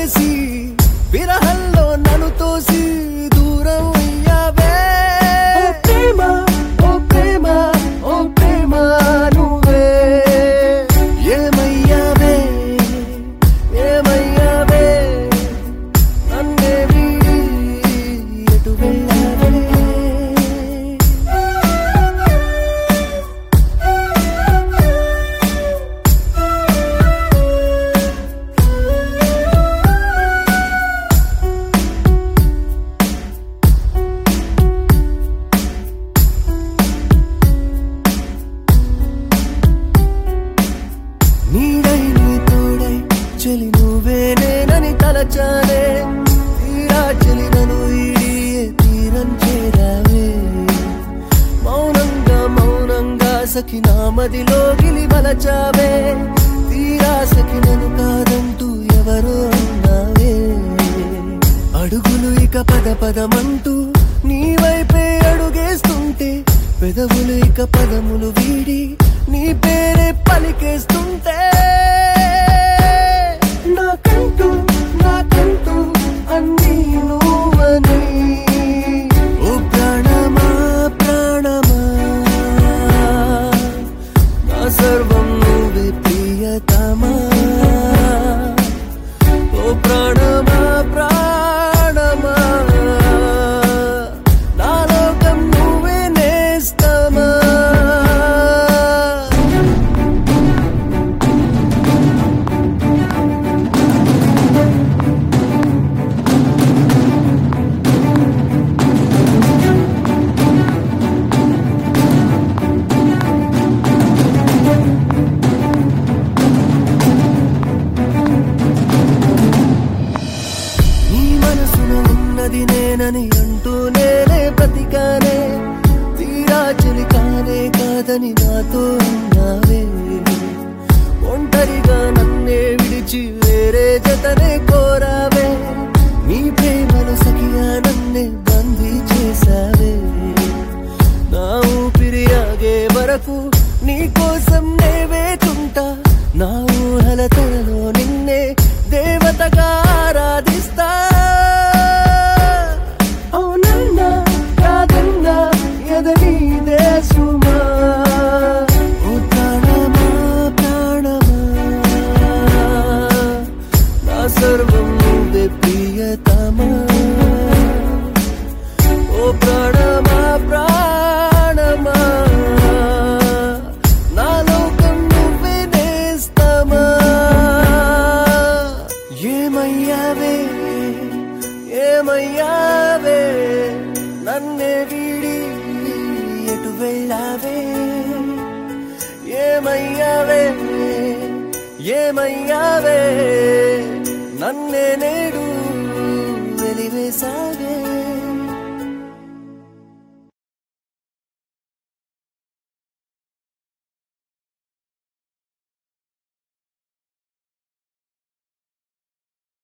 చేసి విరహంలో నన్ను తోసి దూరం అయ్యావే ఓ ప్రేమ ఓ ప్రేమ ఓ ప్రేమ నువ్వే ఏమయ్యావే ఏమయ్యావే నన్నే వీడి ఎటు వెళ్ళావే నీడై నీ తోడై చెలి నువ్వే నేనని తలచానే తీరా చెలి నన్ను ఈడి ఏ తీరం చేరావే మౌనంగా మౌనంగా సఖి నా మదిలో గిలి మలచావే తీరా సఖి నన్ను కాదంటూ ఎవరో అన్నావే అడుగులు ఇక పద పదమంటూ నీ వైపే అడుగేస్తుంటే పెదవులు ఇక పదములు వీడి నీ పేరే పలికేస్తుంటే నాకంటూ నాకంటూ అన్నీ నువ్వని ఓ ప్రాణమా ప్రాణమా నా సర్వం నువ్వే ప్రియతమా ఓ ప్రాణమా ప్రాణమా నా లోకం నువ్వే నేస్తమా నీ మనసున ఉన్నది నేనని అంటూ నేనే బ్రతికానే తీరా చెలి కానే కాదని నాతో అన్నావే ఒంటరిగా నన్నే విడిచి వేరే జతనే కోరావే నీ ప్రేమను సఖియా నన్నే బందీ చేశావే నా ఊపిరి ఆగే వరకు నీ కోసం నే వేచుంటా నా ఊహల తలలో నిన్నే దేవతగా ఆరాధిస్తా అవునన్నా కాదన్నా ఎదనీదే సుమా ఓ ప్రాణమా ప్రాణమా నా సర్వం నువ్వే ప్రియతమా ఓ ప్రాణమా ప్రాణమా నా లోకం నువ్వే నేస్తమా ఏమయ్యావే ఏమయ్యావే నన్నే వీడి ఎటు వెళ్ళావే ఏమయ్యావే ఏమయ్యావే నన్నే నేడు వెలివేశావే